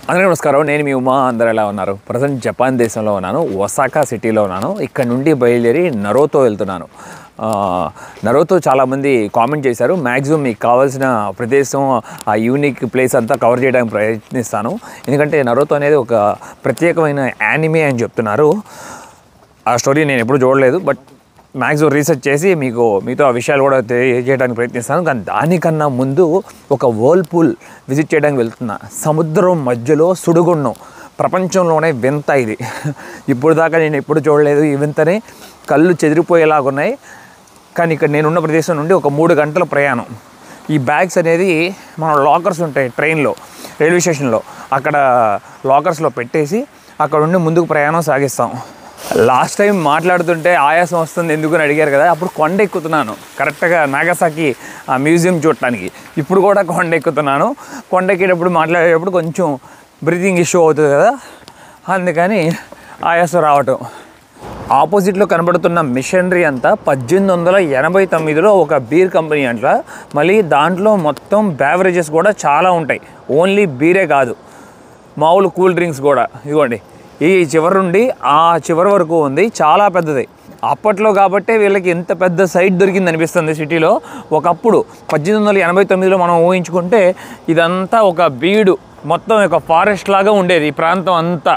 అందరికీ నమస్కారం నేను మీ ఉమా అందరు ఎలా ఉన్నారు ప్రజెంట్ జపాన్ దేశంలో ఉన్నాను ఒసాకా సిటీలో ఉన్నాను ఇక్కడ నుండి బయలుదేరి నరోతో వెళ్తున్నాను ఆ, నరోతో చాలామంది కామెంట్ చేశారు మ్యాక్సిమం మీకు కావాల్సిన ప్రదేశం ఆ యూనిక్ ప్లేస్ అంతా కవర్ చేయడానికి ప్రయత్నిస్తాను ఎందుకంటే నరోతో అనేది ఒక ప్రత్యేకమైన యానిమే అని చెప్తున్నారు ఆ స్టోరీ నేను ఎప్పుడు చూడలేదు బట్ మ్యాక్సిమం రీసెర్చ్ చేసి మీకు మీతో ఆ విషయాలు కూడా తెలియజేయడానికి ప్రయత్నిస్తాను కానీ దానికన్నా ముందు ఒక వర్ల్పూల్ విజిట్ చేయడానికి వెళ్తున్నా సముద్రం మధ్యలో సుడిగుండం ప్రపంచంలోనే వింత ఇది ఇప్పుడు దాకా నేను ఎప్పుడు చూడలేదు ఈ వింతని కళ్ళు చెదిరిపోయేలాగా ఉన్నాయి కానీ ఇక్కడ నేనున్న ప్రదేశం నుండి ఒక మూడు గంటల ప్రయాణం ఈ బ్యాగ్స్ అనేది మన లాకర్స్ ఉంటాయి ట్రైన్లో రైల్వే స్టేషన్లో అక్కడ లాకర్స్లో పెట్టేసి అక్కడ నుండి ముందుకు ప్రయాణం సాగిస్తాం లాస్ట్ టైం మాట్లాడుతుంటే ఆయాసం వస్తుంది ఎందుకు అని అడిగారు కదా అప్పుడు కొండ ఎక్కుతున్నాను కరెక్ట్గా నాగసాకి ఆ మ్యూజియం చూడటానికి ఇప్పుడు కూడా కొండ ఎక్కుతున్నాను కొండ ఎక్కేటప్పుడు మాట్లాడేటప్పుడు కొంచెం బ్రీతింగ్ ఇష్యూ అవుతుంది కదా అందుకని ఆయాసం రావటం ఆపోజిట్లో కనబడుతున్న మిషనరీ అంతా పద్దెనిమిది వందల ఎనభై తొమ్మిదిలో ఒక బీర్ కంపెనీ అంట మళ్ళీ దాంట్లో మొత్తం బ్యావరేజెస్ కూడా చాలా ఉంటాయి ఓన్లీ బీరే కాదు మామూలు కూల్ డ్రింక్స్ కూడా ఇదిగోండి ఈ చివరి నుండి ఆ చివరి వరకు ఉంది చాలా పెద్దది అప్పట్లో కాబట్టే వీళ్ళకి ఎంత పెద్ద సైట్ దొరికింది అనిపిస్తుంది సిటీలో ఒకప్పుడు పద్దెనిమిది వందల ఎనభై తొమ్మిదిలో మనం ఊహించుకుంటే ఇదంతా ఒక బీడు మొత్తం ఒక ఫారెస్ట్ లాగా ఉండేది ఈ ప్రాంతం అంతా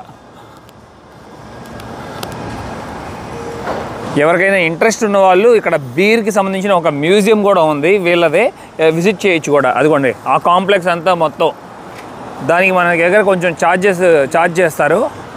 ఎవరికైనా ఇంట్రెస్ట్ ఉన్న వాళ్ళు ఇక్కడ బీర్కి సంబంధించిన ఒక మ్యూజియం కూడా ఉంది వీళ్ళదే ఏ, విజిట్ చేయొచ్చు కూడా అదిగోండి ఆ కాంప్లెక్స్ అంతా మొత్తం దానికి మన దగ్గర కొంచెం ఛార్జెస్ ఛార్జ్ చేస్తారు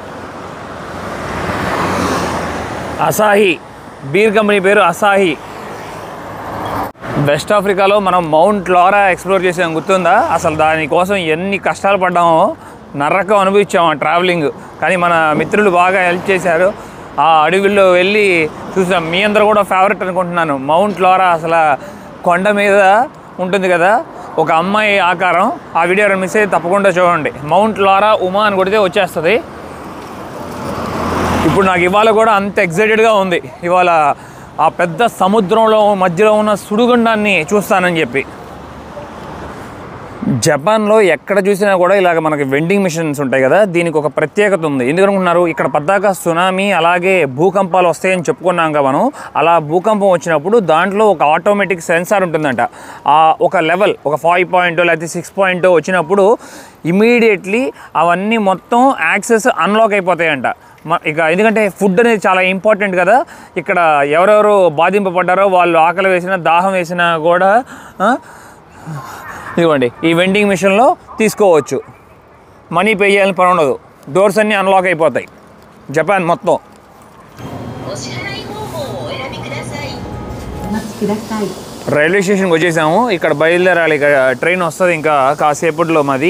అసాహి బీర్ కంపెనీ పేరు అసాహి వెస్ట్ ఆఫ్రికాలో మనం మౌంట్ లారా ఎక్స్ప్లోర్ చేసాం గుర్తుందా అసలు దానికోసం ఎన్ని కష్టాలు పడ్డామో నరకం అనుభవించాము ఆ ట్రావెలింగ్ కానీ మన మిత్రులు బాగా హెల్ప్ చేశారు ఆ అడవిలో వెళ్ళి చూసాం మీ అందరూ కూడా ఫేవరెట్ అనుకుంటున్నాను మౌంట్ లారా అసలు కొండ మీద ఉంటుంది కదా ఒక అమ్మాయి ఆకారం ఆ వీడియో మిస్ అయితే తప్పకుండా చూడండి మౌంట్ లారా ఉమా అని కొడితే వచ్చేస్తుంది ఇప్పుడు నాకు ఇవాళ కూడా అంత ఎగ్జైటెడ్గా ఉంది ఇవాళ ఆ పెద్ద సముద్రంలో మధ్యలో ఉన్న సుడిగుండాన్ని చూస్తానని చెప్పి జపాన్లో ఎక్కడ చూసినా కూడా ఇలాగ మనకి వెండింగ్ మిషన్స్ ఉంటాయి కదా దీనికి ఒక ప్రత్యేకత ఉంది ఎందుకనుకుంటున్నారు ఇక్కడ పద్దాక సునామీ అలాగే భూకంపాలు వస్తాయని చెప్పుకున్నాం కదా మనం అలా భూకంపం వచ్చినప్పుడు దాంట్లో ఒక ఆటోమేటిక్ సెన్సార్ ఉంటుందంట ఆ ఒక లెవెల్ ఒక ఫైవ్ పాయింట్ లేకపోతే సిక్స్ పాయింట్ వచ్చినప్పుడు ఇమీడియట్లీ అవన్నీ మొత్తం యాక్సెస్ అన్లాక్ అయిపోతాయంట మ- ఇక ఎందుకంటే ఫుడ్ అనేది చాలా ఇంపార్టెంట్ కదా ఇక్కడ ఎవరెవరు బాధింపబడ్డారో వాళ్ళు ఆకలి వేసినా దాహం వేసినా కూడా ఆ, ఇదిగోండి ఈ వెండింగ్ మిషన్లో తీసుకోవచ్చు మనీ పే చేయాలని పని ఉండదు డోర్స్ అన్నీ అన్లాక్ అయిపోతాయి జపాన్ మొత్తం お支払い方法をお選びくださいお待ちください రైల్వే స్టేషన్కి వచ్చేసాము ఇక్కడ బయలుదేరాలి ఇక ట్రైన్ వస్తుంది ఇంకా కాసేపట్లో మాది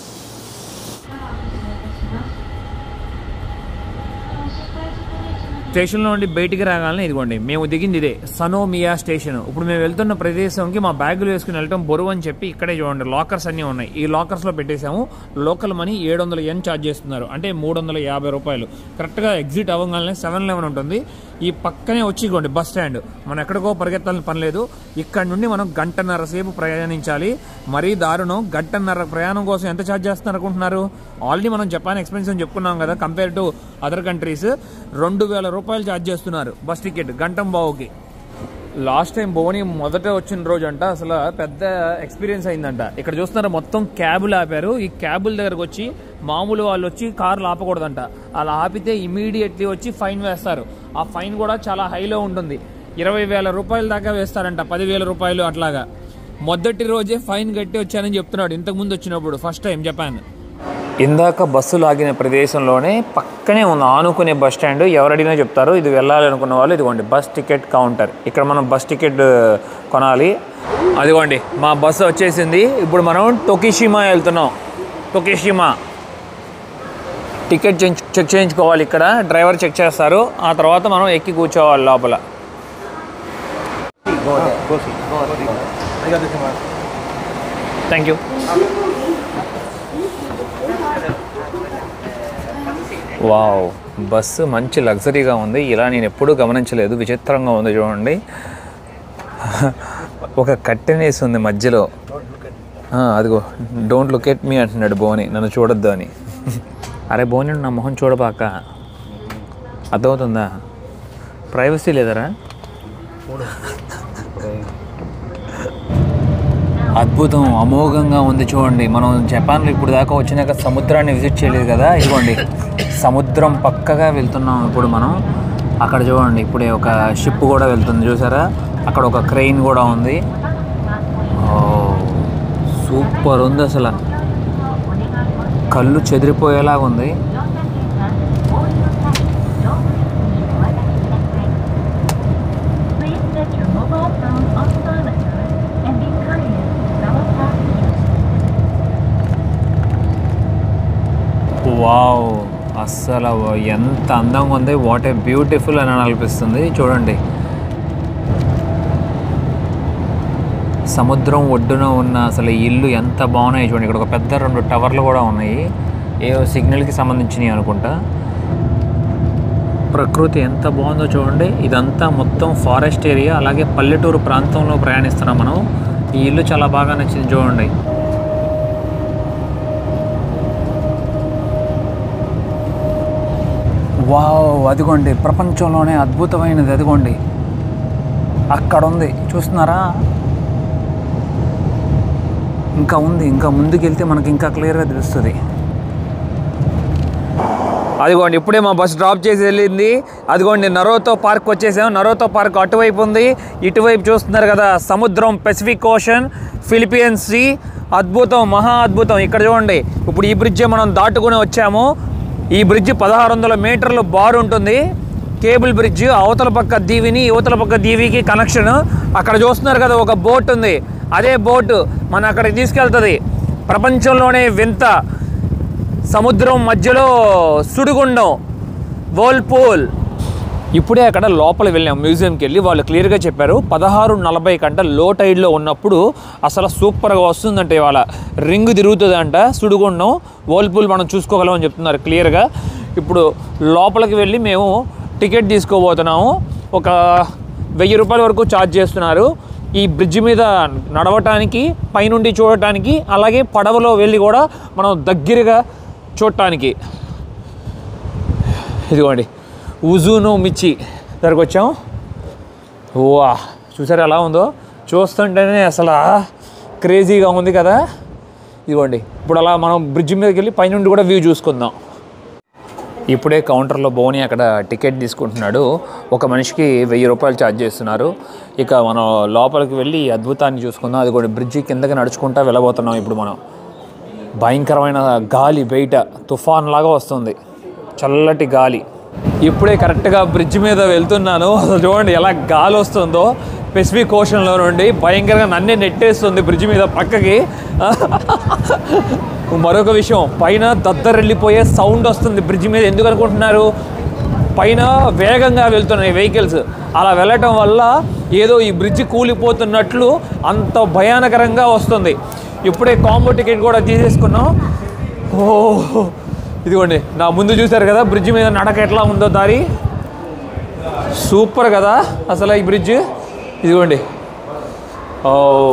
స్టేషన్లో నుండి బయటికి రాగానే ఇదిగోండి మేము దిగింది ఇదే సనోమియా స్టేషన్ ఇప్పుడు మేము వెళ్తున్న ప్రదేశంకి మా బ్యాగులు వేసుకుని వెళ్ళటం బరువు అని చెప్పి ఇక్కడే చూడండి లాకర్స్ అన్నీ ఉన్నాయి ఈ లాకర్స్లో పెట్టేసాము లోకల్ మనీ ఏడు వందల ఎన్ ఛార్జ్ చేస్తున్నారు అంటే మూడు వందల యాభై రూపాయలు కరెక్ట్గా ఎగ్జిట్ అవ్వగానే సెవెన్ లెవెన్ ఉంటుంది ఈ పక్కనే వచ్చి ఇదిగోండి బస్ స్టాండ్ మనం ఎక్కడికో పరిగెత్తాలని పని లేదు ఇక్కడ నుండి మనం గంటన్నర సేపు ప్రయాణించాలి మరీ దారుణం గంటన్నర ప్రయాణం కోసం ఎంత ఛార్జ్ చేస్తున్నారు అనుకుంటున్నారు ఆల్రెడీ మనం జపాన్ ఎక్స్పెన్స్ అని చెప్పుకున్నాం కదా కంపేర్ టు అదర్ కంట్రీస్ రెండు వేల రూపాయలు ఛార్జ్ చేస్తున్నారు బస్ టికెట్ గంటం బావుకి లాస్ట్ టైం భువని మొదట వచ్చిన రోజు అంట అసలు పెద్ద ఎక్స్పీరియన్స్ అయిందంట ఇక్కడ చూస్తున్నారు మొత్తం క్యాబులు ఆపారు ఈ క్యాబుల దగ్గరకు వచ్చి మామూలు వాళ్ళు వచ్చి కార్లు ఆపకూడదంట అలా ఆపితే ఇమీడియట్లీ వచ్చి ఫైన్ వేస్తారు ఆ ఫైన్ కూడా చాలా హైలో ఉంటుంది ఇరవై వేల రూపాయల దాకా వేస్తారంట పదివేల రూపాయలు అట్లాగా మొదటి రోజే ఫైన్ కట్టి వచ్చానని చెప్తున్నాడు ఇంతకు ముందు వచ్చినప్పుడు ఫస్ట్ టైం జపాన్ ఇందాక బస్సు లాగిన ప్రదేశంలోనే పక్కనే ఉంది ఆనుకునే బస్ స్టాండ్ ఎవరడిగినా చెప్తారు ఇది వెళ్ళాలనుకున్న వాళ్ళు ఇదిగోండి బస్ టికెట్ కౌంటర్ ఇక్కడ మనం బస్ టికెట్ కొనాలి అదిగోండి మా బస్సు వచ్చేసింది ఇప్పుడు మనం టొకిషిమా వెళ్తున్నాం టొకిషిమా టికెట్ చెక్ చెక్ చేయించుకోవాలి ఇక్కడ డ్రైవర్ చెక్ చేస్తారు ఆ తర్వాత మనం ఎక్కి కూర్చోవాలి లోపల థ్యాంక్ యూ వావ్ బస్సు మంచి లగ్జరీగా ఉంది ఇలా నేను ఎప్పుడూ గమనించలేదు విచిత్రంగా ఉంది చూడండి ఒక కట్టెనేసి ఉంది మధ్యలో ఆ, అదిగో డోంట్ లుక్ ఎట్ మీ అంటున్నాడు బోని నన్ను చూడొద్దు అని అరే బోని నా మొహం చూడబాక అర్థమవుతుందా ప్రైవసీ లేదరా అద్భుతం అమోఘంగా ఉంది చూడండి మనం జపాన్లో ఇప్పుడు దాకా వచ్చినాక సముద్రాన్ని విజిట్ చేయలేదు కదా ఇదిగోండి సముద్రం పక్కగా వెళ్తున్నాం ఇప్పుడు మనం అక్కడ చూడండి ఇప్పుడే ఒక షిప్ కూడా వెళ్తుంది చూసారా అక్కడ ఒక క్రెయిన్ కూడా ఉంది ఓ, సూపర్ ఉంది అసలు కళ్ళు చెదిరిపోయేలాగా ఉంది Please set your mobile phone on silent mode and be courteous to fellow passengers. Wow అస్సలు ఎంత అందంగా ఉంది వాట్ ఏ బ్యూటిఫుల్ అని అనిపిస్తుంది చూడండి సముద్రం ఒడ్డున ఉన్న అసలు ఈ ఇల్లు ఎంత బాగున్నాయి చూడండి ఇక్కడ ఒక పెద్ద రెండు టవర్లు కూడా ఉన్నాయి ఏవో సిగ్నల్కి సంబంధించినవి అనుకుంటా ప్రకృతి ఎంత బాగుందో చూడండి ఇదంతా మొత్తం ఫారెస్ట్ ఏరియా అలాగే పల్లెటూరు ప్రాంతంలో ప్రయాణిస్తున్నాం మనం ఈ ఇల్లు చాలా బాగా నచ్చింది చూడండి వావ్ అదిగోండి ప్రపంచంలోనే అద్భుతమైనది అదిగోండి అక్కడ ఉంది చూస్తున్నారా ఇంకా ఉంది ఇంకా ముందుకెళ్తే మనకి ఇంకా క్లియర్గా తెలుస్తుంది అదిగోండి ఇప్పుడే మా బస్ డ్రాప్ చేసి వెళ్ళింది అదిగోండి నరోతో పార్క్ వచ్చేసాం నరోతో పార్క్ అటువైపు ఉంది ఇటువైపు చూస్తున్నారు కదా సముద్రం పెసిఫిక్ ఓషన్ ఫిలిపియన్స్ సీ అద్భుతం మహా అద్భుతం ఇక్కడ చూడండి ఇప్పుడు ఈ బ్రిడ్జ్ మనం దాటుకుని వచ్చాము ఈ బ్రిడ్జ్ పదహారు వందల మీటర్లు బారు ఉంటుంది కేబుల్ బ్రిడ్జ్ అవతల పక్క దీవిని యువతల పక్క దీవికి కనెక్షన్ అక్కడ చూస్తున్నారు కదా ఒక బోట్ ఉంది అదే బోటు మన అక్కడికి తీసుకెళ్తుంది ప్రపంచంలోనే వింత సముద్రం మధ్యలో సుడిగుండం వర్ల్పూల్ ఇప్పుడే అక్కడ లోపల వెళ్ళాం మ్యూజియంకి వెళ్ళి వాళ్ళు క్లియర్గా చెప్పారు పదహారు నలభై కంట లో టైడ్లో ఉన్నప్పుడు అసలు సూపర్గా వస్తుందంట ఇవాళ రింగ్ తిరుగుతుందంట సుడిగుండం వర్ల్పూల్ మనం చూసుకోగలం అని చెప్తున్నారు క్లియర్గా ఇప్పుడు లోపలికి వెళ్ళి మేము టికెట్ తీసుకోబోతున్నాము ఒక వెయ్యి రూపాయల వరకు ఛార్జ్ చేస్తున్నారు ఈ బ్రిడ్జ్ మీద నడవటానికి పైనుండి చూడటానికి అలాగే పడవలో వెళ్ళి కూడా మనం దగ్గరగా చూడటానికి ఇదిగోండి ఉజును మిర్చి దగ్గరకు వచ్చాం వా చూసారా ఎలా ఉందో చూస్తుంటేనే అసలు క్రేజీగా ఉంది కదా ఇదిగోండి ఇప్పుడు అలా మనం బ్రిడ్జ్ మీదకి వెళ్ళి పైనుండి కూడా వ్యూ చూసుకుందాం ఇప్పుడే కౌంటర్లో బోని అక్కడ టికెట్ తీసుకుంటున్నాడు ఒక మనిషికి వెయ్యి రూపాయలు ఛార్జ్ చేస్తున్నారు ఇక మనం లోపలికి వెళ్ళి ఈ అద్భుతాన్ని చూసుకుందాం అది కూడా బ్రిడ్జి కిందకి నడుచుకుంటా వెళ్ళబోతున్నాం ఇప్పుడు మనం భయంకరమైన గాలి బయట తుఫాన్ లాగా వస్తుంది చల్లటి గాలి ఇప్పుడే కరెక్ట్గా బ్రిడ్జ్ మీద వెళ్తున్నాను అసలు చూడండి ఎలా గాలి వస్తుందో పెసిఫిక్ ఓషన్లో నుండి భయంకరంగా నన్నే నెట్టేస్తుంది బ్రిడ్జ్ మీద పక్కకి మరొక విషయం పైన దద్దరెళ్ళిపోయే సౌండ్ వస్తుంది బ్రిడ్జ్ మీద ఎందుకు అనుకుంటున్నారు పైన వేగంగా వెళ్తున్నాయి వెహికల్స్ అలా వెళ్ళటం వల్ల ఏదో ఈ బ్రిడ్జ్ కూలిపోతున్నట్లు అంత భయానకరంగా వస్తుంది ఇప్పుడే కాంబో టికెట్ కూడా తీసేసుకున్నాం ఓ ఇదిగోండి నా ముందు చూశారు కదా బ్రిడ్జ్ మీద నడక ఎట్లా ఉందో దారి సూపర్ కదా అసలు ఈ బ్రిడ్జ్ ఇదిగోండి ఓ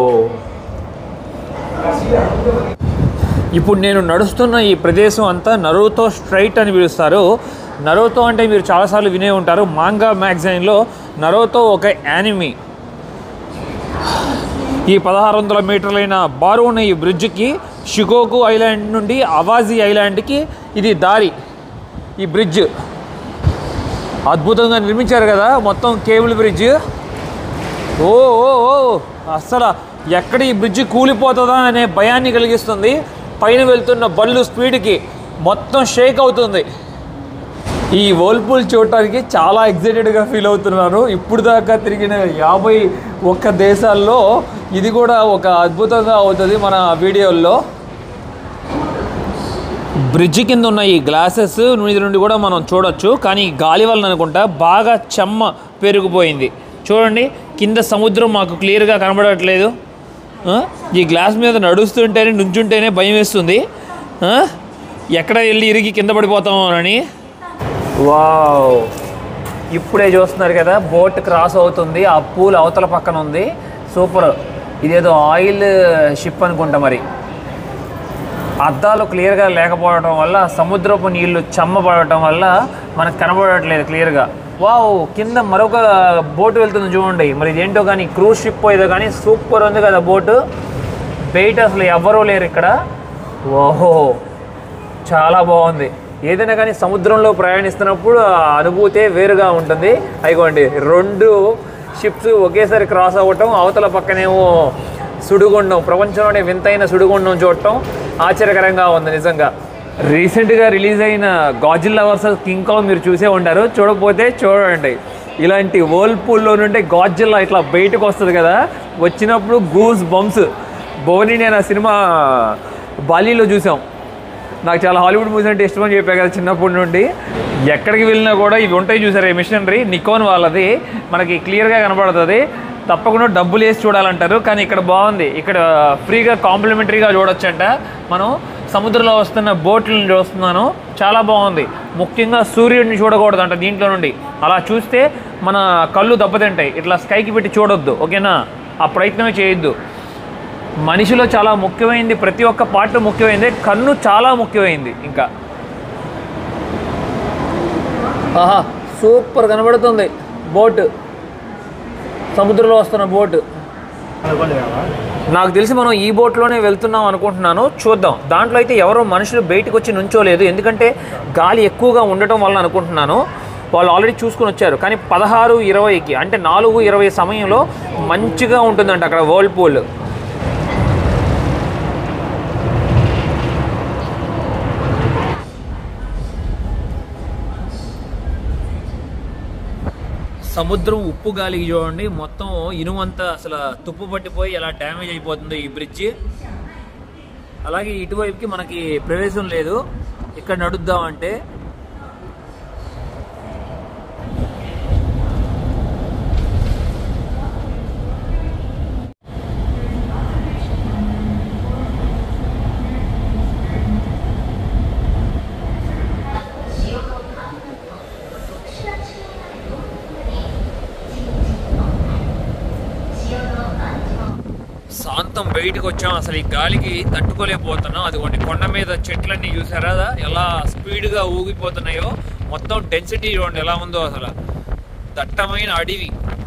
ఇప్పుడు నేను నడుస్తున్న ఈ ప్రదేశం అంతా నరుతో స్ట్రైట్ అని పిలుస్తారు నరోతో అంటే మీరు చాలాసార్లు వినే ఉంటారు మాంగా మ్యాగజైన్లో నరోతో ఒక యానిమీ ఈ పదహారు వందల మీటర్లైన బారు ఉన్న ఈ బ్రిడ్జ్కి షికోకు ఐలాండ్ నుండి అవాజీ ఐలాండ్కి ఇది దారి ఈ బ్రిడ్జ్ అద్భుతంగా నిర్మించారు కదా మొత్తం కేబుల్ బ్రిడ్జ్ ఓ ఓ ఓ అస్సలు ఎక్కడ ఈ బ్రిడ్జ్ కూలిపోతుందా అనే భయాన్ని కలిగిస్తుంది పైన వెళ్తున్న బళ్ళు స్పీడ్కి మొత్తం షేక్ అవుతుంది ఈ వర్ల్పూల్ చూడటానికి చాలా ఎగ్జైటెడ్గా ఫీల్ అవుతున్నాను ఇప్పుడు దాకా తిరిగిన యాభై ఒక్క దేశాల్లో ఇది కూడా ఒక అద్భుతంగా అవుతుంది మన వీడియోల్లో బ్రిడ్జ్ కింద ఉన్న ఈ గ్లాసెస్ మీద నుండి కూడా మనం చూడొచ్చు కానీ ఈ గాలి వలన అనుకుంటా బాగా చెమ్మ పెరిగిపోయింది చూడండి కింద సముద్రం మాకు క్లియర్గా కనబడట్లేదు ఆ? ఈ గ్లాస్ మీద నడుస్తుంటేనే నుంచుంటేనే భయం వేస్తుంది ఆ? ఎక్కడ వెళ్ళి ఇరిగి కింద పడిపోతామో అని వావ్ ఇప్పుడే చూస్తున్నారు కదా బోట్ క్రాస్ అవుతుంది ఆ పూల్ అవతల పక్కన ఉంది సూపర్ ఇదేదో ఆయిల్ షిప్ అనుకుంటా మరి అద్దాలు క్లియర్గా లేకపోవడం వల్ల సముద్రపు నీళ్లు చెమ్మబడటం వల్ల మనకు కనబడట్లేదు క్లియర్గా వావ్ కింద మరొక బోట్ వెళ్తుంది చూడండి మరి ఇదేంటో కానీ క్రూజ్ షిప్ ఏదో కానీ సూపర్ ఉంది కదా బోటు బయట అసలు ఎవ్వరూ లేరు ఇక్కడ ఓహో చాలా బాగుంది ఏదైనా కానీ సముద్రంలో ప్రయాణిస్తున్నప్పుడు ఆ అనుభూతే వేరుగా ఉంటుంది అయిగోండి రెండు షిప్స్ ఒకేసారి క్రాస్ అవ్వటం అవతల పక్కనేమో సుడిగుండం ప్రపంచంలోనే వింతైన సుడిగుండం చూడటం ఆశ్చర్యకరంగా ఉంది నిజంగా రీసెంట్గా రిలీజ్ అయిన గాజిల్లా వర్సెస్ కింగ్ కాంగ్ మీరు చూసే ఉంటారు చూడకపోతే చూడండి ఇలాంటి పూల్లో నుండి గాజిల్లా ఇట్లా బయటకు వస్తుంది కదా వచ్చినప్పుడు గూస్ బంప్స్ భువని నేను ఆ సినిమా బాలీలో చూసాం నాకు చాలా హాలీవుడ్ మూవీస్ అంటే ఇష్టం అని చెప్పా కదా చిన్నప్పటి నుండి ఎక్కడికి వెళ్ళినా కూడా ఇవి ఉంటాయి చూసారు ఈ మిషనరీ నికోన్ వాళ్ళది మనకి క్లియర్గా కనబడుతుంది తప్పకుండా డబ్బులు వేసి చూడాలంటారు కానీ ఇక్కడ బాగుంది ఇక్కడ ఫ్రీగా కాంప్లిమెంటరీగా చూడొచ్చంట మనం సముద్రంలో వస్తున్న బోట్లను చూస్తున్నాను చాలా బాగుంది ముఖ్యంగా సూర్యుడిని చూడకూడదంట దీంట్లో నుండి అలా చూస్తే మన కళ్ళు దెబ్బతింటాయి ఇట్లా స్కైకి పెట్టి చూడొద్దు ఓకేనా ఆ ప్రయత్నమే చేయొద్దు మనిషిలో చాలా ముఖ్యమైనది ప్రతి ఒక్క పార్ట్ ముఖ్యమైనది కన్ను చాలా ముఖ్యమైనది ఇంకా ఆహా సూపర్ కనబడుతుంది బోట్ సముద్రంలో వస్తున్న బోట్ నాకు తెలిసి మనం ఈ బోట్లోనే వెళ్తున్నాం అనుకుంటున్నాను చూద్దాం దాంట్లో అయితే ఎవరో మనుషులు బయటకు వచ్చి నుంచోలేదు ఎందుకంటే గాలి ఎక్కువగా ఉండటం వల్ల అనుకుంటున్నాను వాళ్ళు ఆల్రెడీ చూసుకుని వచ్చారు కానీ పదహారు ఇరవైకి అంటే నాలుగు ఇరవై సమయంలో మంచిగా ఉంటుందంట అక్కడ వరల్డ్ పూల్ సముద్రం ఉప్పు గాలికి చూడండి మొత్తం ఇనుమంతా అసలు తుప్పు పట్టిపోయి ఎలా డ్యామేజ్ అయిపోతుందో ఈ బ్రిడ్జ్ అలాగే ఇటువైపుకి మనకి ప్రవేశం లేదు ఇక్కడ నడుద్దామంటే శాంతం బయటకు వచ్చాం అసలు ఈ గాలికి తట్టుకోలేకపోతున్నాం అదిగోండి కొండ మీద చెట్లన్నీ చూసారా ఎలా స్పీడ్గా ఊగిపోతున్నాయో మొత్తం డెన్సిటీ చూడండి ఎలా ఉందో అసలు దట్టమైన అడవి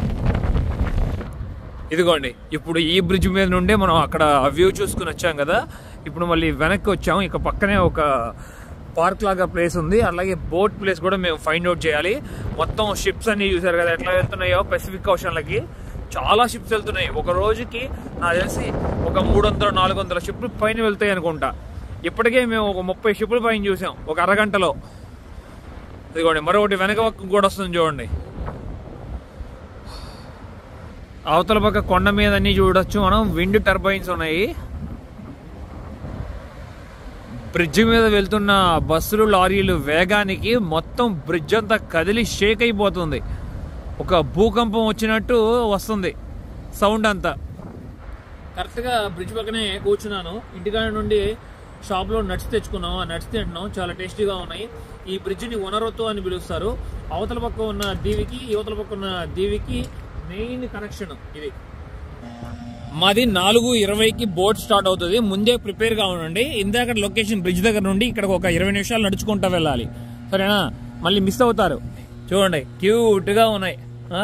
ఇదిగోండి ఇప్పుడు ఈ బ్రిడ్జ్ మీద నుండే మనం అక్కడ వ్యూ చూసుకుని వచ్చాం కదా ఇప్పుడు మళ్ళీ వెనక్కి వచ్చాం ఇక పక్కనే ఒక పార్క్ లాగా ప్లేస్ ఉంది అలాగే బోట్ ప్లేస్ కూడా మేము ఫైండ్ అవుట్ చేయాలి మొత్తం షిప్స్ అన్ని చూసారు కదా ఎట్లా వెళ్తున్నాయో పెసిఫిక్ ఓషన్లకి చాలా షిప్స్ వెళ్తున్నాయి ఒక రోజుకి నాకు తెలిసి ఒక మూడు వందల నాలుగు వందల షిప్లు పైన వెళ్తాయి అనుకుంటా ఇప్పటికే మేము ఒక ముప్పై షిప్లు పైన చూసాం ఒక అరగంటలో ఇదిగోండి మరొకటి వెనక పక్క కూడా వస్తుంది చూడండి అవతల పక్క కొండ మీద అన్ని చూడొచ్చు మనం విండ్ టర్బైన్స్ ఉన్నాయి బ్రిడ్జ్ మీద వెళ్తున్న బస్సులు లారీలు వేగానికి మొత్తం బ్రిడ్జ్ అంతా కదిలి షేక్ అయిపోతుంది ఒక భూకంపం వచ్చినట్టు వస్తుంది సౌండ్ అంతా కరెక్ట్గా బ్రిడ్జ్ పక్కనే కూర్చున్నాను ఇంటికాడ నుండి షాప్లో నట్స్ తెచ్చుకున్నాం ఆ నట్స్ తింటున్నాం చాలా టేస్టీగా ఉన్నాయి ఈ బ్రిడ్జిని వనరొత్తు అని పిలుస్తారు అవతల పక్క ఉన్న దీవికి యువతల పక్క ఉన్న దీవికి మెయిన్ కనెక్షన్ ఇది మాది నాలుగు ఇరవైకి బోట్ స్టార్ట్ అవుతుంది ముందే ప్రిపేర్ గా ఉండండి ఇందాక లొకేషన్ బ్రిడ్జ్ దగ్గర నుండి ఇక్కడ ఒక ఇరవై నిమిషాలు నడుచుకుంటా వెళ్ళాలి సరేనా మళ్ళీ మిస్ అవుతారు చూడండి క్యూట్ గా ఉన్నాయి ఆ?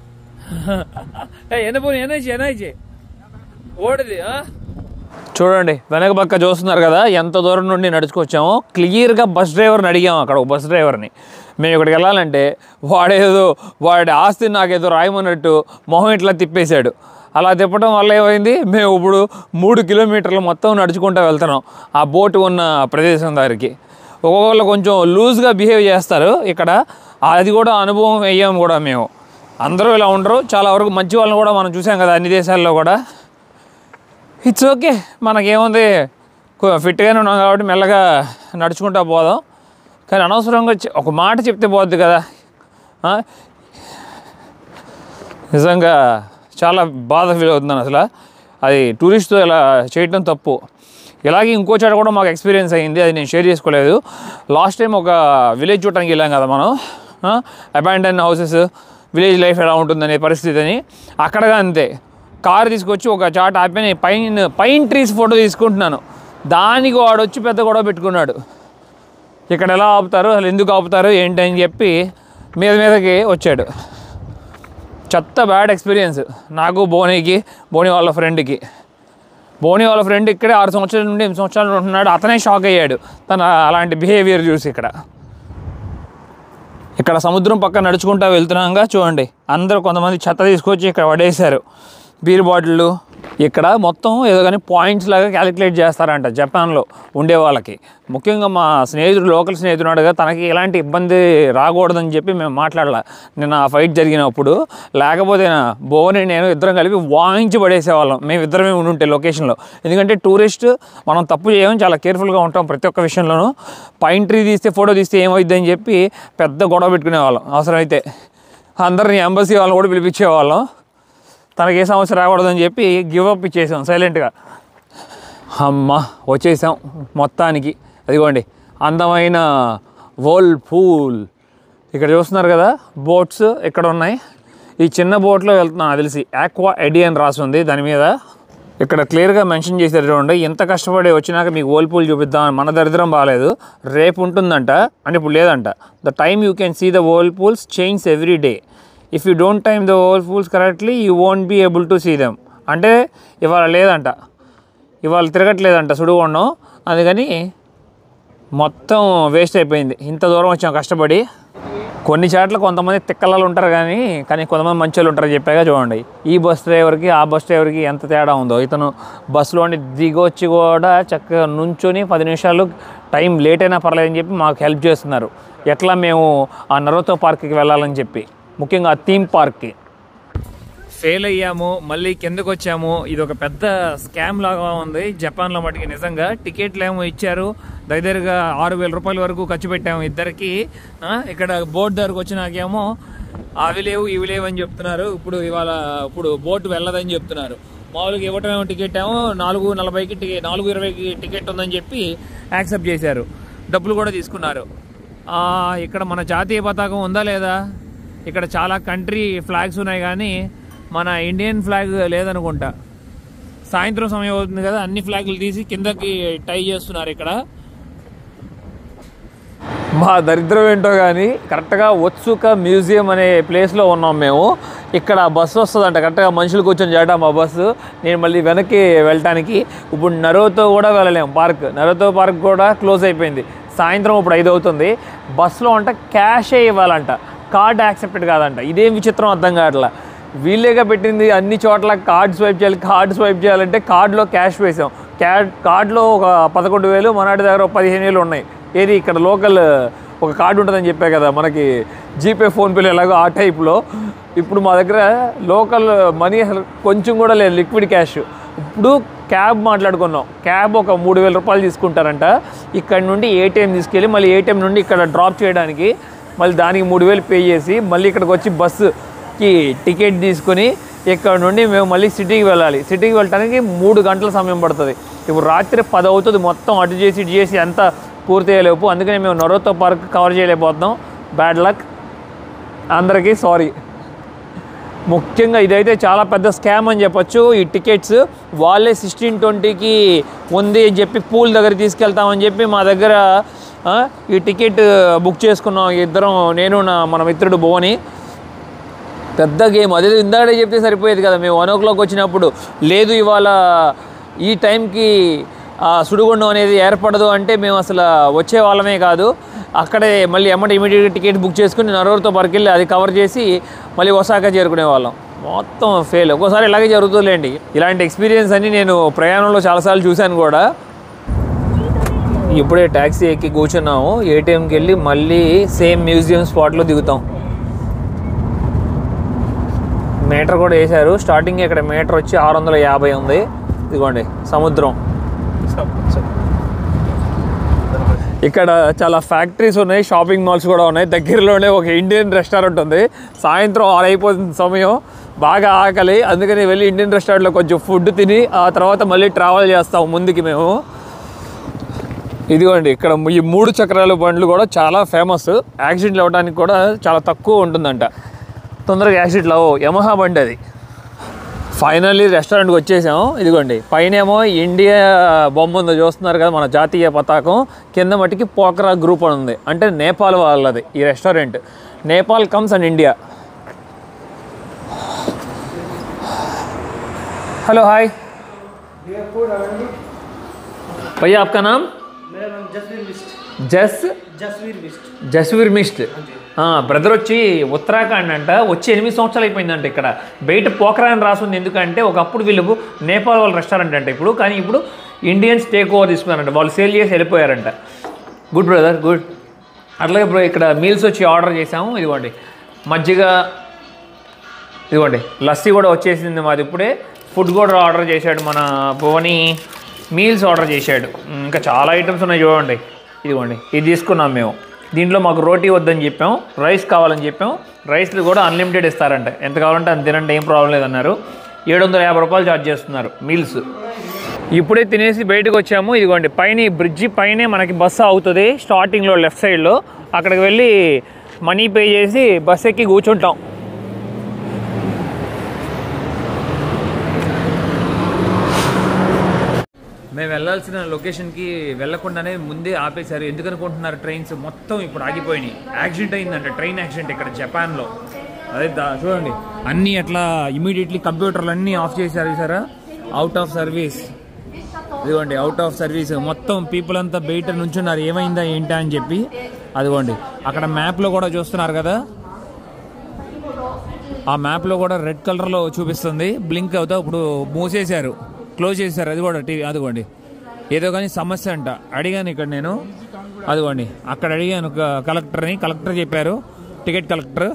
ఏ, ఎన్న పోనీ ఎన్నైచి ఎన్నైచి ఓడిది ఆ? చూడండి వెనక పక్క చూస్తున్నారు కదా ఎంత దూరం నుండి నడుచుకొచ్చామో క్లియర్గా బస్ డ్రైవర్ని అడిగాము అక్కడ ఒక బస్ డ్రైవర్ని మేము ఇక్కడికి వెళ్ళాలంటే వాడేదో వాడి ఆస్తి నాకేదో రాయమన్నట్టు మొహం ఇట్లా తిప్పేశాడు అలా తిప్పడం వల్ల ఏమైంది మేము ఇప్పుడు మూడు కిలోమీటర్లు మొత్తం నడుచుకుంటూ వెళ్తున్నాం ఆ బోటు ఉన్న ప్రదేశం దగ్గరికి ఒక్కొక్కళ్ళు కొంచెం లూజ్గా బిహేవ్ చేస్తారు ఇక్కడ అది కూడా అనుభవం అయ్యాం కూడా మేము అందరూ ఇలా ఉండరు చాలా వరకు మంచి వాళ్ళని కూడా మనం చూసాం కదా అన్ని దేశాల్లో కూడా ఇట్స్ ఓకే మనకేముంది కొ- ఫిట్గానే ఉన్నాం కాబట్టి మెల్లగా నడుచుకుంటా పోదాం కానీ అనవసరంగా చె- ఒక మాట చెప్తే పోద్ది కదా ఆ? నిజంగా చాలా బాధ ఫీల్ అవుతున్నాను అసలు అది టూరిస్ట్తో ఇలా చేయటం తప్పు ఇలాగే ఇంకో చోట కూడా మాకు ఎక్స్పీరియన్స్ అయ్యింది అది నేను షేర్ చేసుకోలేదు లాస్ట్ టైం ఒక విలేజ్ చూడటానికి వెళ్ళాం కదా మనం అబాండన్ హౌసెస్ విలేజ్ లైఫ్ ఎలా ఉంటుందనే పరిస్థితి అని అక్కడ అంతే కారు తీసుకొచ్చి ఒక చాట ఆపి పైన్ పైన్ ట్రీస్ ఫోటో తీసుకుంటున్నాను దానికి వాడు వచ్చి పెద్ద గొడవ పెట్టుకున్నాడు ఇక్కడ ఎలా ఆపుతారు అసలు ఎందుకు ఆపుతారు ఏంటి అని చెప్పి మీద మీదకి వచ్చాడు చెత్త బ్యాడ్ ఎక్స్పీరియన్స్ నాకు బోనీకి బోని వాళ్ళ ఫ్రెండ్కి బోని వాళ్ళ ఫ్రెండ్ ఇక్కడే ఆరు సంవత్సరాల నుండి ఎనిమిది సంవత్సరాలు ఉంటున్నాడు అతనే షాక్ అయ్యాడు తన అలాంటి బిహేవియర్ చూసి ఇక్కడ ఇక్కడ సముద్రం పక్కన నడుచుకుంటా వెళ్తున్నాగా చూడండి అందరూ కొంతమంది చెత్త తీసుకొచ్చి ఇక్కడ పడేశారు బీర్ బాటిళ్ళు ఇక్కడ మొత్తం ఏదో కానీ పాయింట్స్ లాగా క్యాలిక్యులేట్ చేస్తారంట జపాన్లో ఉండే వాళ్ళకి ముఖ్యంగా మా స్నేహితుడు లోకల్ స్నేహితుడుగా తనకి ఎలాంటి ఇబ్బంది రాకూడదని చెప్పి మేము మాట్లాడాల నిన్న ఆ ఫైట్ జరిగినప్పుడు లేకపోతే నా బోని నేను ఇద్దరం కలిపి వాయించి పడేసేవాళ్ళం మేము ఇద్దరమే ఉండుంటే లొకేషన్లో ఎందుకంటే టూరిస్ట్ మనం తప్పు చేయడం చాలా కేర్ఫుల్గా ఉంటాం ప్రతి ఒక్క విషయంలోనూ పైన్ ట్రీ తీస్తే ఫోటో తీస్తే ఏమైంది అని చెప్పి పెద్ద గొడవ పెట్టుకునేవాళ్ళం అవసరమైతే అందరిని ఎంబసీ వాళ్ళని కూడా పిలిపించేవాళ్ళం తనకి ఏ సమస్య రాకూడదని చెప్పి గివ్ అప్ ఇచ్చేసాం సైలెంట్గా అమ్మ వచ్చేసాం మొత్తానికి అదిగోండి అందమైన వోల్ పూల్ ఇక్కడ చూస్తున్నారు కదా బోట్స్ ఇక్కడ ఉన్నాయి ఈ చిన్న బోట్లో వెళ్తున్నాను నాకు తెలిసి ఆక్వా ఎడి అని రాసి ఉంది దాని మీద ఇక్కడ క్లియర్గా మెన్షన్ చేశారు చూడండి ఎంత కష్టపడి వచ్చినాక మీకు ఓల్ పూల్ చూపిద్దాం మన దరిద్రం బాగాలేదు రేపు ఉంటుందంట అని ఇప్పుడు లేదంట the time you can see the old pools change every day if you don't time the old pools correctly you won't be able to see them అంటే ఇవాళ లేదంట ఇవాళ తిరగట్లేదంట సుడుగుండం అందుకని మొత్తం వేస్ట్ అయిపోయింది ఇంత దూరం వచ్చాం కష్టపడి కొన్ని చోట్ల కొంతమంది తిక్కలలో ఉంటారు కానీ కానీ కొంతమంది మంచి వాళ్ళు ఉంటారు చెప్పాగా చూడండి ఈ బస్ డ్రైవర్కి ఆ బస్ డ్రైవర్కి ఎంత తేడా ఉందో ఇతను బస్సులోని దిగొచ్చి కూడా చక్కగా నుంచొని పది నిమిషాలు టైం లేట్ అయినా పర్లేదని చెప్పి మాకు హెల్ప్ చేస్తున్నారు ఎట్లా మేము ఆ నరోతో పార్క్కి వెళ్ళాలని చెప్పి ముఖ్యంగా ఆ థీమ్ పార్క్కి ఫెయిల్ అయ్యాము మళ్ళీ కిందకు వచ్చాము ఇది ఒక పెద్ద స్కామ్ లాగా ఉంది జపాన్లో మటుకి నిజంగా టికెట్లు ఏమో ఇచ్చారు దగ్గరగా ఆరు వేల రూపాయల వరకు ఖర్చు పెట్టాము ఇద్దరికి ఆ, ఇక్కడ బోట్ దగ్గరకు వచ్చినాకేమో అవి లేవు ఇవి లేవు అని చెప్తున్నారు ఇప్పుడు ఇవాళ ఇప్పుడు బోట్ వెళ్ళదని చెప్తున్నారు మామూలుగా ఇవ్వటం టికెట్ ఏమో నాలుగు నలభైకి టికెట్ నాలుగు ఇరవైకి టికెట్ ఉందని చెప్పి యాక్సెప్ట్ చేశారు డబ్బులు కూడా తీసుకున్నారు ఆ, ఇక్కడ మన జాతీయ పతాకం ఉందా లేదా ఇక్కడ చాలా కంట్రీ ఫ్లాగ్స్ ఉన్నాయి కానీ మన ఇండియన్ ఫ్లాగ్ లేదనుకుంటా సాయంత్రం సమయం అవుతుంది కదా అన్ని ఫ్లాగులు తీసి కిందకి టై చేస్తున్నారు ఇక్కడ మా దరిద్రం ఏంటో కానీ కరెక్ట్గా ఒత్సుక మ్యూజియం అనే ప్లేస్లో ఉన్నాం మేము ఇక్కడ బస్సు వస్తుందంట కరెక్ట్గా మనుషులు కూర్చొని చేయడం మా బస్సు నేను మళ్ళీ వెనక్కి వెళ్ళటానికి ఇప్పుడు నరోతో కూడా వెళ్ళలేము పార్క్ నరోతో పార్క్ కూడా క్లోజ్ అయిపోయింది సాయంత్రం ఇప్పుడు ఐదు అవుతుంది బస్సులో అంట క్యాషే ఇవ్వాలంట కార్డ్ యాక్సెప్టెడ్ కాదంట ఇదేం విచిత్రం అర్థం కావట్లా వీళ్ళేగా పెట్టింది అన్ని చోట్ల కార్డ్ స్వైప్ చేయాలి కార్డ్ స్వైప్ చేయాలంటే కార్డులో క్యాష్ వేసాం క్యాడ్ కార్డులో ఒక పదకొండు వేలు మనాటి దగ్గర ఒక పదిహేను వేలు ఉన్నాయి ఏది ఇక్కడ లోకల్ ఒక కార్డు ఉంటుందని చెప్పా కదా మనకి జీపే ఫోన్పేలు ఎలాగో ఆ టైప్లో ఇప్పుడు మా దగ్గర లోకల్ మనీ అసలు కొంచెం కూడా లేదు లిక్విడ్ క్యాష్ ఇప్పుడు క్యాబ్ మాట్లాడుకున్నాం క్యాబ్ ఒక మూడు వేల రూపాయలు తీసుకుంటారంట ఇక్కడ నుండి ఏటీఎం తీసుకెళ్ళి మళ్ళీ ఏటీఎం నుండి ఇక్కడ డ్రాప్ చేయడానికి మళ్ళీ దానికి మూడు వేలు పే చేసి మళ్ళీ ఇక్కడికి వచ్చి బస్సుకి టికెట్ తీసుకొని ఇక్కడ నుండి మేము మళ్ళీ సిటీకి వెళ్ళాలి సిటీకి వెళ్ళడానికి మూడు గంటల సమయం పడుతుంది ఇప్పుడు రాత్రి పది అవుతుంది మొత్తం అటు చేసి ఇటు చేసి అంతా పూర్తి అయ్యేలోపు అందుకని మేము నరోతో పార్క్ కవర్ చేయలేకపోతున్నాం బ్యాడ్ లక్ అందరికీ సారీ ముఖ్యంగా ఇదైతే చాలా పెద్ద స్కామ్ అని చెప్పొచ్చు ఈ టికెట్స్ వాళ్ళే సిక్స్టీన్ ట్వంటీకి ఉంది అని చెప్పి పూల్ దగ్గర తీసుకెళ్తామని చెప్పి మా దగ్గర ఆ, ఈ టికెట్ బుక్ చేసుకున్నాం ఇద్దరం నేను నా మన మిత్రుడు భువని పెద్ద గేమ్ అదే ఇందాడే చెప్తే సరిపోయేది కదా మేము వన్ ఓ క్లాక్ వచ్చినప్పుడు లేదు ఇవాళ ఈ టైంకి ఆ సుడిగుండం అనేది ఏర్పడదు అంటే మేము అసలు వచ్చే వాళ్ళమే కాదు అక్కడే మళ్ళీ ఎమ్మటి ఇమీడియట్గా టికెట్ బుక్ చేసుకుని నరూరుతో పరకెళ్ళి అది కవర్ చేసి మళ్ళీ ఒసాకా చేరుకునే వాళ్ళం మొత్తం ఫెయిల్ ఒక్కోసారి ఇలాగే జరుగుతుందిలేండి ఇలాంటి ఎక్స్పీరియన్స్ అన్ని నేను ప్రయాణంలో చాలాసార్లు చూశాను కూడా ఇప్పుడే ట్యాక్సీ ఎక్కి కూర్చున్నాము ఏటీఎంకి వెళ్ళి మళ్ళీ సేమ్ మ్యూజియం స్పాట్లో దిగుతాం మీటర్ కూడా వేశారు స్టార్టింగ్ ఇక్కడ మీటర్ వచ్చి ఆరు వందల యాభై ఉంది ఇదిగోండి సముద్రం ఇక్కడ చాలా ఫ్యాక్టరీస్ ఉన్నాయి షాపింగ్ మాల్స్ కూడా ఉన్నాయి దగ్గరలోనే ఒక ఇండియన్ రెస్టారెంట్ ఉంది సాయంత్రం ఆరు అయిపోతుంది సమయం బాగా ఆకలి అందుకని వెళ్ళి ఇండియన్ రెస్టారెంట్లో కొంచెం ఫుడ్ తిని ఆ తర్వాత మళ్ళీ ట్రావెల్ చేస్తాం ముందుకి మేము ఇదిగోండి ఇక్కడ ఈ మూడు చక్రాల బండ్లు కూడా చాలా ఫేమస్ యాక్సిడెంట్లు అవ్వడానికి కూడా చాలా తక్కువ ఉంటుందంట తొందరగా యాక్సిడెంట్లు అవ్వవు యమహా బండి అది ఫైనల్లీ రెస్టారెంట్కి వచ్చేసాం ఇదిగోండి పైనేమో ఇండియా బొమ్మ ఉందో చూస్తున్నారు కదా మన జాతీయ పతాకం కింద మట్టికి పోకరా గ్రూప్ అని ఉంది అంటే నేపాల్ వాళ్ళది ఈ restaurant Nepal comes and India hello hi भैया आपका नाम मेरा नाम जसवीर मिस्ट జస్ जसवीर मिस्ट జస్వీర్ మిస్ట్ బ్రదర్ వచ్చి ఉత్తరాఖండ్ అంట వచ్చి ఎనిమిది సంవత్సరాలు అయిపోయిందంట ఇక్కడ బయట పోకరా అని రాసింది ఎందుకంటే ఒకప్పుడు వీళ్ళు నేపాల్ వాళ్ళ రెస్టారెంట్ అంట ఇప్పుడు కానీ ఇప్పుడు ఇండియన్స్ టేక్ ఓవర్ తీసుకున్నారంట వాళ్ళు సేల్ చేసి వెళ్ళిపోయారంట గుడ్ బ్రదర్ గుడ్ అట్లాగే ఇప్పుడు ఇక్కడ మీల్స్ వచ్చి ఆర్డర్ చేసాము ఇదిగోండి మజ్జిగ ఇదిగోండి లస్సీ కూడా వచ్చేసింది మాది ఇప్పుడే ఫుడ్ కూడా ఆర్డర్ చేశాడు మన భువని మీల్స్ ఆర్డర్ చేశాడు ఇంకా చాలా ఐటమ్స్ ఉన్నాయి చూడండి ఇదిగోండి ఇది తీసుకున్నాం మేము దీంట్లో మాకు రోటీ వద్దని చెప్పాం రైస్ కావాలని చెప్పాం రైస్ కూడా అన్లిమిటెడ్ ఇస్తారంట ఎంత కావాలంటే అంత తినండి ఏం ప్రాబ్లం లేదన్నారు ఏడు వందల యాభై రూపాయలు ఛార్జ్ చేస్తున్నారు మీల్స్ ఇప్పుడే తినేసి బయటకు వచ్చాము ఇదిగోండి పైన ఈ బ్రిడ్జి పైనే మనకి బస్సు అవుతుంది స్టార్టింగ్లో లెఫ్ట్ సైడ్లో అక్కడికి వెళ్ళి మనీ పే చేసి బస్ ఎక్కి కూర్చుంటాం మేము వెళ్ళాల్సిన లొకేషన్కి వెళ్ళకుండానే ముందే ఆపేశారు ఎందుకు అనుకుంటున్నారు ట్రైన్స్ మొత్తం ఇప్పుడు ఆగిపోయినాయి యాక్సిడెంట్ అయిందంట ట్రైన్ యాక్సిడెంట్ ఇక్కడ జపాన్లో అదే దా- చూడండి అన్నీ అట్లా ఇమీడియట్లీ కంప్యూటర్లు అన్నీ ఆఫ్ చేశారు సారా అవుట్ ఆఫ్ సర్వీస్ ఇదిగోండి అవుట్ ఆఫ్ సర్వీస్ మొత్తం పీపుల్ అంతా బయట నుంచున్నారు ఏమైందా ఏంటా అని చెప్పి అదిగోండి అక్కడ మ్యాప్లో కూడా చూస్తున్నారు కదా ఆ మ్యాప్లో కూడా రెడ్ కలర్లో చూపిస్తుంది బ్లింక్ అవుతా ఇప్పుడు మూసేశారు క్లోజ్ చేశారు అది కూడా టీవీ అదిగోండి ఏదో కానీ సమస్య అంట అడిగాను ఇక్కడ నేను అదిగోండి అక్కడ అడిగాను క- కలెక్టర్ని కలెక్టర్ చెప్పారు టికెట్ కలెక్టర్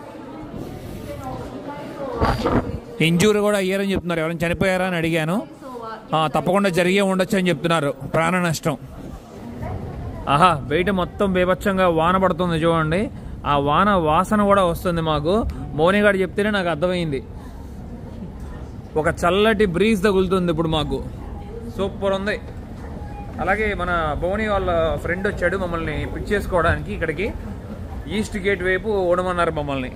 ఇంజూరీ కూడా అయ్యారని చెప్తున్నారు ఎవరైనా చనిపోయారా అని అడిగాను ఆ, తప్పకుండా జరిగే ఉండొచ్చు అని చెప్తున్నారు ప్రాణ నష్టం ఆహా బయట మొత్తం బీభత్సంగా వాన పడుతుంది చూడండి ఆ వాన వాసన కూడా వస్తుంది మాకు మౌనిగాడు చెప్తేనే నాకు అర్థమైంది ఒక చల్లటి బ్రీజ్ తగులుతుంది ఇప్పుడు మాకు సూపర్ ఉంది అలాగే మన భువని వాళ్ళ ఫ్రెండ్ వచ్చాడు మమ్మల్ని పిక్ చేసుకోవడానికి ఇక్కడికి ఈస్ట్ గేట్ వైపు ఓడమన్నారు మమ్మల్ని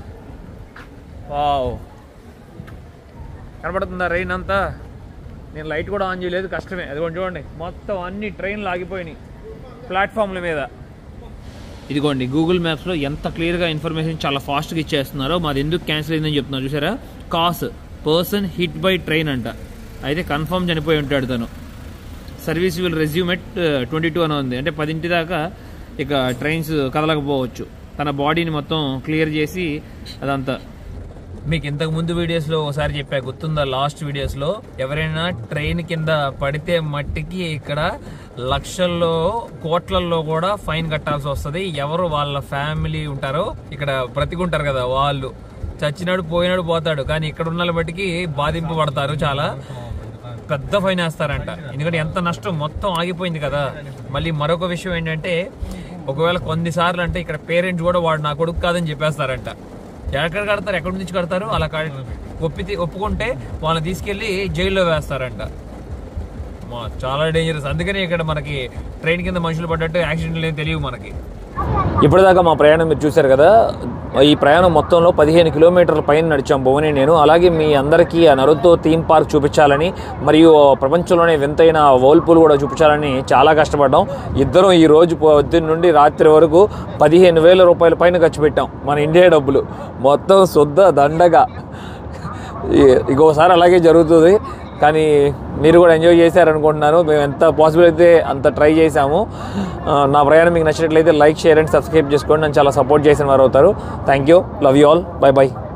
వావ్ కనబడుతుందా రైన్ అంతా నేను లైట్ కూడా ఆన్ చేయలేదు కష్టమే అది చూడండి మొత్తం అన్ని ట్రైన్లు ఆగిపోయినాయి ప్లాట్ఫామ్ల మీద ఇదిగోండి గూగుల్ మ్యాప్స్లో ఎంత క్లియర్గా ఇన్ఫర్మేషన్ చాలా ఫాస్ట్గా ఇచ్చేస్తున్నారో మాది ఎందుకు క్యాన్సిల్ అయిందని చెప్తున్నారు చూసారా cause person hit by train అంట అయితే కన్ఫర్మ్ చనిపోయి ఉంటాడు తను service will resume at twenty two అని ఉంది అంటే పదింటి దాకా ఇక ట్రైన్స్ కదలకపోవచ్చు తన బాడీని మొత్తం క్లియర్ చేసి అదంతా మీకు ఇంతకు ముందు వీడియోస్లో ఒకసారి చెప్పా గుర్తుందా లాస్ట్ వీడియోస్లో ఎవరైనా ట్రైన్ కింద పడితే మట్టికి ఇక్కడ లక్షల్లో కోట్లల్లో కూడా ఫైన్ కట్టాల్సి వస్తుంది ఎవరు వాళ్ళ ఫ్యామిలీ ఉంటారో ఇక్కడ బ్రతికుంటారు కదా వాళ్ళు చచ్చినాడు పోయినాడు పోతాడు కానీ ఇక్కడ ఉన్న బట్టికి బాధింపబడతారు చాలా పెద్ద ఫైన్ వేస్తారంట ఎందుకంటే ఎంత నష్టం మొత్తం ఆగిపోయింది కదా మళ్ళీ మరొక విషయం ఏంటంటే ఒకవేళ కొన్నిసార్లు అంటే ఇక్కడ పేరెంట్స్ కూడా వాడు నా కొడుకు కాదని చెప్పేస్తారంట ఎక్కడ కడతారు ఎక్కడి నుంచి కడతారు అలా క- ఒప్పితే ఒప్పుకుంటే వాళ్ళని తీసుకెళ్లి జైల్లో వేస్తారంట మా చాలా డేంజరస్ అందుకని ఇక్కడ మనకి ట్రైన్ కింద మనుషులు పడ్డట్టు యాక్సిడెంట్లు ఏం తెలియవు మనకి ఇప్పటిదాకా మా ప్రయాణం మీరు చూశారు కదా ఈ ప్రయాణం మొత్తంలో పదిహేను కిలోమీటర్ల పైన నడిచాం భువని నేను అలాగే మీ అందరికీ ఆ నరుతో థీమ్ పార్క్ చూపించాలని మరియు ప్రపంచంలోనే వింతైన వర్ల్పూల్ కూడా చూపించాలని చాలా కష్టపడ్డాం ఇద్దరం ఈ రోజు పొద్దున్న నుండి రాత్రి వరకు పదిహేను వేల రూపాయల పైన ఖర్చు పెట్టాం మన ఇండియా డబ్బులు మొత్తం శుద్ధ దండగా ఈ- ఇంకోసారి అలాగే జరుగుతుంది కానీ మీరు కూడా ఎంజాయ్ చేశారనుకుంటున్నాను మేము ఎంత పాసిబుల్ అయితే అంత ట్రై చేశాము ఆ, నా ప్రయాణం మీకు నచ్చినట్లయితే లైక్ షేర్ అండ్ సబ్స్క్రైబ్ చేసుకోండి నన్ను చాలా సపోర్ట్ చేసిన వారు అవుతారు thank you love you all bye by